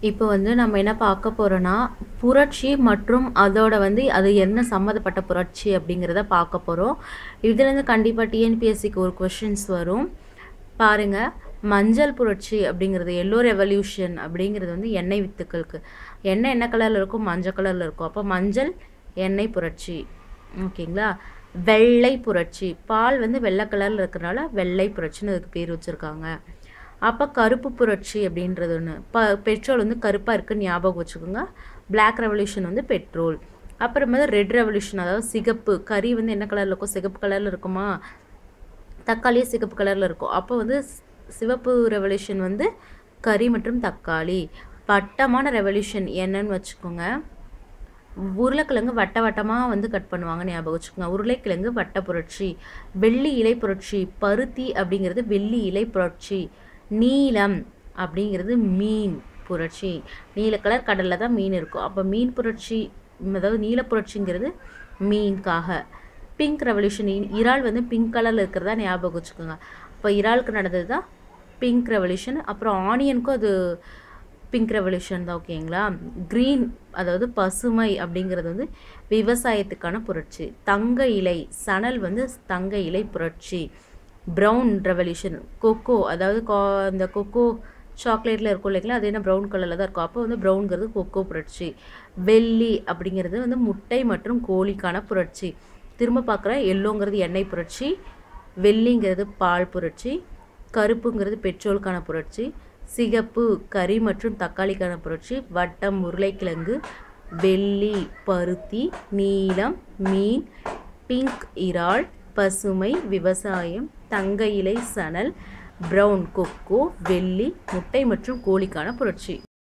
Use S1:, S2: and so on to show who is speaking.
S1: இப்போ வந்து நம்ம என்ன பார்க்க போறோம்னா, புரட்சி மற்றும் அதோட வந்து அது என்ன சம்மந்தப்பட்ட புரட்சி அப்படிங்கிறத பார்க்க போறோம். இதுலேருந்து கண்டிப்பா டிஎன்பிஎஸ்சிக்கு ஒரு கொஸ்டின்ஸ் வரும். பாருங்க. மஞ்சள் புரட்சி அப்படிங்கிறது எல்லோ ரெவல்யூஷன் அப்படிங்கிறது வந்து எண்ணெய் வித்துக்களுக்கு. எண்ணெய் என்ன கலர்ல இருக்கும்? மஞ்சள் கலர்ல இருக்கும். அப்போ மஞ்சள் எண்ணெய் புரட்சி. ஓகேங்களா? வெள்ளை புரட்சி. பால் வந்து வெள்ளை கலர்ல இருக்கிறனால வெள்ளை புரட்சின்னு அதுக்கு பேர் வச்சிருக்காங்க. அப்ப கருப்பு புரட்சி அப்படின்றது ஒண்ணு. ப பெட்ரோல் வந்து கருப்பா இருக்குன்னு ஞாபகம் வச்சுக்கோங்க. பிளாக் ரெவல்யூஷன் வந்து பெட்ரோல். அப்புறம் வந்து ரெட் ரெவல்யூஷன் அதாவது சிகப்பு. கறி வந்து என்ன கலர்ல இருக்கும்? சிகப்பு கலர்ல இருக்குமா? தக்காளியும் சிகப்பு கலர்ல இருக்கும். அப்போ வந்து ஸ் சிவப்பு ரெவல்யூஷன் வந்து கறி மற்றும் தக்காளி. வட்டமான ரெவல்யூஷன் என்னன்னு வச்சுக்கோங்க. உருளைக்கிழங்கு வட்ட வட்டமா வந்து கட் பண்ணுவாங்க ஞாபகம் வச்சுக்கோங்க. உருளைக்கிழங்கு வட்ட புரட்சி. வெள்ளி இலை புரட்சி. பருத்தி அப்படிங்கிறது வெள்ளி இலை புரட்சி. நீலம் அப்படிங்கிறது மீன் புரட்சி. நீல கலர் கடல்ல தான் மீன் இருக்கும். அப்போ மீன் புரட்சி அதாவது நீல புரட்சிங்கிறது மீனுக்காக. பிங்க் ரெவல்யூஷன் இறால் வந்து பிங்க் கலர்ல இருக்கிறதா ஞாபகம் வச்சுக்கோங்க. அப்போ இறாலுக்கு நடந்தது தான் பிங்க் ரெவல்யூஷன். அப்புறம் ஆனியனுக்கும் அது பிங்க் ரெவல்யூஷன் தான் ஓகேங்களா? கிரீன் அதாவது பசுமை அப்படிங்கிறது வந்து விவசாயத்துக்கான புரட்சி. தங்க இலை சணல் வந்து தங்க இலை புரட்சி. ப்ரவுன் ரெவல்யூஷன் கொக்கோ அதாவது கா இந்த கொக்கோ சாக்லேட்ல இருக்கும் இல்லைங்களா? அது என்ன ப்ரவுன் கலர்ல தான் இருக்கும். அப்போ வந்து ப்ரவுன்ங்கிறது கொக்கோ புரட்சி. வெள்ளி அப்படிங்கிறது வந்து முட்டை மற்றும் கோழிக்கான புரட்சி. திரும்ப பார்க்குறேன் எல்லோங்கிறது எண்ணெய் புரட்சி. வெள்ளிங்கிறது பால் புரட்சி. கருப்புங்கிறது பெட்ரோலுக்கான புரட்சி. சிகப்பு கறி மற்றும் தக்காளிக்கான புரட்சி. வட்டம் உருளைக்கிழங்கு. வெள்ளி பருத்தி. நீலம் மீன். பிங்க் இறால். பசுமை விவசாயம். தங்க இலை சணல். Brown cocoa. வெள்ளி முட்டை மற்றும் கோழிக்கான புரட்சி.